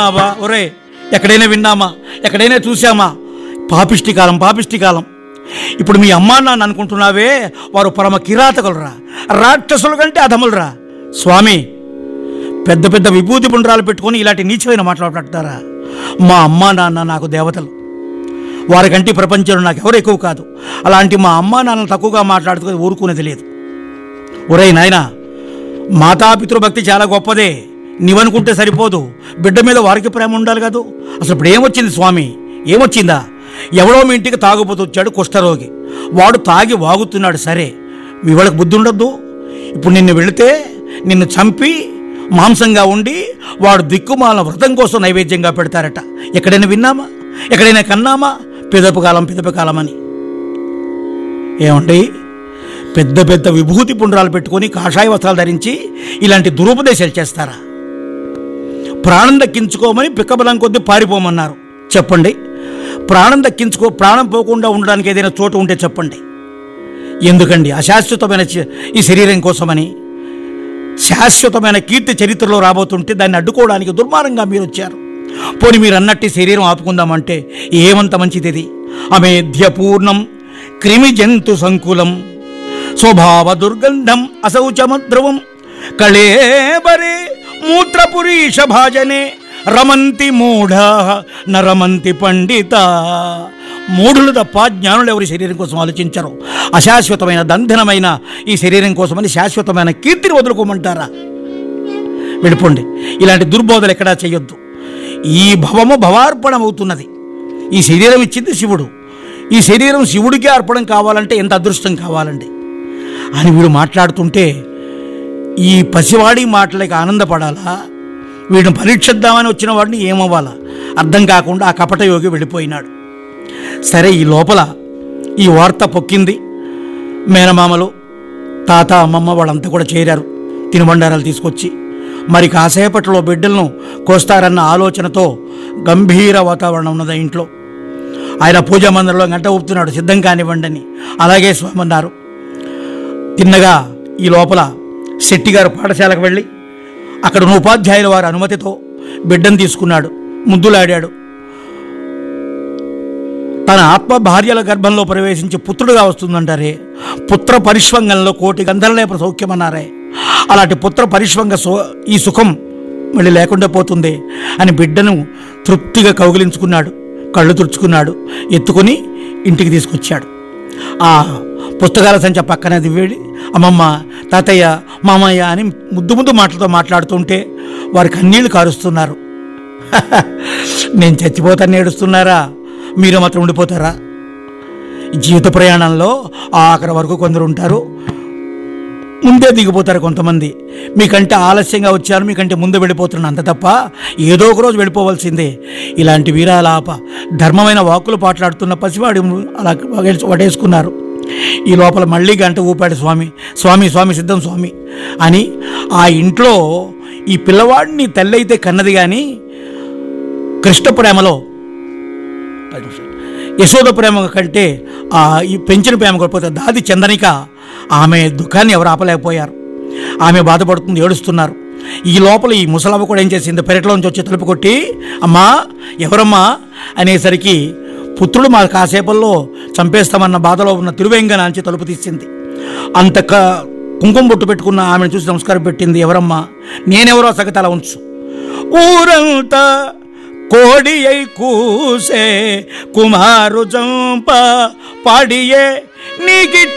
విన్నావా ఒరే ఎక్కడైనా విన్నామా ఎక్కడైనా చూసామా పాపిష్టి కాలం పాపిష్టి కాలం ఇప్పుడు మీ అమ్మా నాన్న అనుకుంటున్నావే వారు పరమ కిరాతకులరా రాక్షసుల కంటే అధములరా స్వామి పెద్ద పెద్ద విభూతి పుండ్రాలు పెట్టుకొని ఇలాంటి నీచమైన మాట్లాడుతారా మా అమ్మా నాన్న నాకు దేవతలు వారికంటే ఈ ప్రపంచంలో నాకు ఎవరు ఎక్కువ కాదు అలాంటి మా అమ్మా నాన్న తక్కువగా మాట్లాడుతూ ఊరుకునేది లేదు ఒరేయ్ నాయనా మాతాపితృభక్తి చాలా గొప్పదే నీవనుకుంటే సరిపోదు బిడ్డ మీద వారికి ప్రేమ ఉండాలి కదూ అసలు ఇప్పుడు ఏమొచ్చింది స్వామి ఏమొచ్చిందా ఎవడో మీ ఇంటికి తాగుపోతూ వచ్చాడు కుష్ఠరోగి వాడు తాగి వాగుతున్నాడు సరే మీ వాళ్ళకి బుద్ధి ఉండొద్దు ఇప్పుడు నిన్ను వెళితే నిన్ను చంపి మాంసంగా ఉండి వాడు దిక్కుమాల వ్రతం కోసం నైవేద్యంగా పెడతారట ఎక్కడైనా విన్నామా ఎక్కడైనా కన్నామా పిదపు కాలం పిదపు కాలం అని ఏమండి పెద్ద పెద్ద విభూతి పుండ్రాలు పెట్టుకొని కాషాయ వస్త్రాలు ధరించి ఇలాంటి దురుపదేశాలు చేస్తారా ప్రాణం దక్కించుకోమని పిక్కబలం కొద్దీ పారిపోమన్నారు చెప్పండి ప్రాణం దక్కించుకో ప్రాణం పోకుండా ఉండడానికి ఏదైనా చోటు ఉంటే చెప్పండి ఎందుకండి అశాశ్వతమైన చ- ఈ శరీరం కోసమని శాశ్వతమైన కీర్తి చరిత్రలో రాబోతుంటే దాన్ని అడ్డుకోవడానికి దుర్మార్గంగా మీరు వచ్చారు పోనీ మీరు అన్నట్టు ఈ శరీరం ఆపుకుందామంటే ఏమంత మంచిది ఇది అమేధ్య పూర్ణం క్రిమి జంతు సంకులం స్వభావ దుర్గంధం అశౌచమద్రవం కళేబరే మూత్రపురీష భాజనే రమంతి మూఢ నరమంతి పండిత మూఢులు తప్ప జ్ఞానులు ఎవరి శరీరం కోసం ఆలోచించరు అశాశ్వతమైన దంధనమైన ఈ శరీరం కోసమని శాశ్వతమైన కీర్తిని వదులుకోమంటారా వెళ్ళిపోండి ఇలాంటి దుర్బోధలు ఎక్కడా చేయొద్దు ఈ భవము భవార్పణం అవుతున్నది ఈ శరీరం ఇచ్చింది శివుడు ఈ శరీరం శివుడికే అర్పణం కావాలంటే ఎంత అదృష్టం కావాలండి అని వీడు మాట్లాడుతుంటే ఈ పసివాడి మాటలకి ఆనందపడాలా వీడిని పరీక్షిద్దామని వచ్చిన వాడిని ఏమవ్వాలా అర్థం కాకుండా ఆ కపట యోగి వెళ్ళిపోయినాడు సరే ఈ లోపల ఈ వార్త పొక్కింది మేనమామలు తాత అమ్మమ్మ వాళ్ళంతా కూడా చేరారు తినుబండారాలు తీసుకొచ్చి మరి కాసేపట్లో బిడ్డలను కోస్తారన్న ఆలోచనతో గంభీర వాతావరణం ఉన్నది ఆ ఇంట్లో ఆయన పూజా మందిరంలో గంట ఊపుతున్నాడు సిద్ధం కానివ్వండి అని అలాగే స్వామి అన్నారు తిన్నగా ఈ లోపల శెట్టి గారు పాఠశాలకు వెళ్ళి అక్కడ ఉన్న ఉపాధ్యాయుల వారి అనుమతితో బిడ్డను తీసుకున్నాడు ముద్దులాడాడు తన ఆత్మ భార్యల గర్భంలో ప్రవేశించి పుత్రుడుగా వస్తుందంటారే పుత్ర పరిష్వంగంలో కోటి గంధర్లేప సౌఖ్యమన్నారే అలాంటి పుత్ర పరిష్వంగ సో ఈ సుఖం మళ్ళీ లేకుండా పోతుంది అని బిడ్డను తృప్తిగా కౌగిలించుకున్నాడు కళ్ళు తుడుచుకున్నాడు ఎత్తుకొని ఇంటికి తీసుకొచ్చాడు ఆ పుస్తకాల సంచ పక్కన దివ్వేడి అమ్మమ్మ తాతయ్య మామయ్య అని ముద్దు ముద్దు మాటలతో మాట్లాడుతుంటే వారి కన్నీళ్లు కారుస్తున్నారు నేను చచ్చిపోతాను ఏడుస్తున్నారా మీరు మాత్రం ఉండిపోతారా జీవిత ప్రయాణంలో ఆఖరి వరకు కొందరు ఉంటారు ముందే దిగిపోతారు కొంతమంది మీకంటే ఆలస్యంగా వచ్చారు మీకంటే ముందు వెళ్ళిపోతున్నాను అంత తప్ప ఏదో ఒక రోజు వెళ్ళిపోవాల్సిందే ఇలాంటి వీరాలాప ధర్మమైన వాక్కులు పాట్లాడుతున్న పసివాడి అలా వగేసు- వడేసుకున్నారు ఈ లోపల మళ్ళీ గంట ఊపాడు స్వామి స్వామి స్వామి సిద్ధం స్వామి అని ఆ ఇంట్లో ఈ పిల్లవాడిని తల్లి అయితే కన్నది కానీ కృష్ణ ప్రేమలో యశోద ప్రేమ కంటే ఆ ఈ పెంచిన ప్రేమ కాకపోతే దాది చందనిక ఆమె దుఃఖాన్ని ఎవరు ఆపలేకపోయారు ఆమె బాధపడుతుంది ఏడుస్తున్నారు ఈ లోపల ఈ ముసలమ్మ కూడా ఏం చేసింది పెరట్లోంచి వచ్చి తలుపు కొట్టి అమ్మా ఎవరమ్మా అనేసరికి పుత్రుడు మా కాసేపల్లో చంపేస్తామన్న బాధలో ఉన్న తిరువెంగన అంచి తలుపు తీసింది అంత క- కుంకుమ బొట్టు పెట్టుకున్న ఆమెను చూసి నమస్కారం పెట్టింది ఎవరమ్మా నేనెవరో సగతి అలా ఉంచు ఊరంతా కోడి అయి కూసే కుమారు చంప పాడియే నీకి